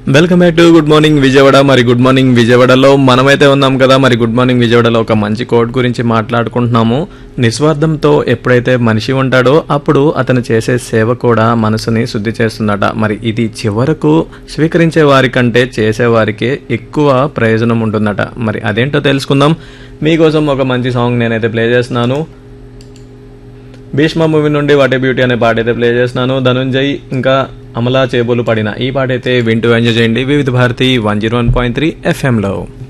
welcome back to good morning Vijayawada మరి good morning విజయవాడలో మనమైతే ఉన్నాం కదా మరి గుడ్ మార్నింగ్ విజయవాడలో ఒక మంచి కోడ్ గురించి మాట్లాడుకుంటున్నాము నిస్వార్థంతో ఎప్పుడైతే మనిషి ఉంటాడో అప్పుడు అతను చేసే సేవ కూడా మనసుని శుద్ధి చేస్తుందట మరి ఇది చివరకు స్వీకరించే వారి కంటే చేసేవారికే ఎక్కువ ప్రయోజనం ఉంటుందట మరి అదేంటో తెలుసుకుందాం మీకోసం ఒక మంచి సాంగ్ నేనైతే ప్లే చేస్తున్నాను భీష్మ మూవీ నుండి వాటే బ్యూటీ అనే పాట అయితే ప్లే చేస్తున్నాను ధనుంజయ్ ఇంకా అమలా చేబులు పడిన ఈ పాట అయితే వింటూ ఎంజాయ్ చేయండి Vividh Bharati one zero one point three ఎఫ్ఎంలో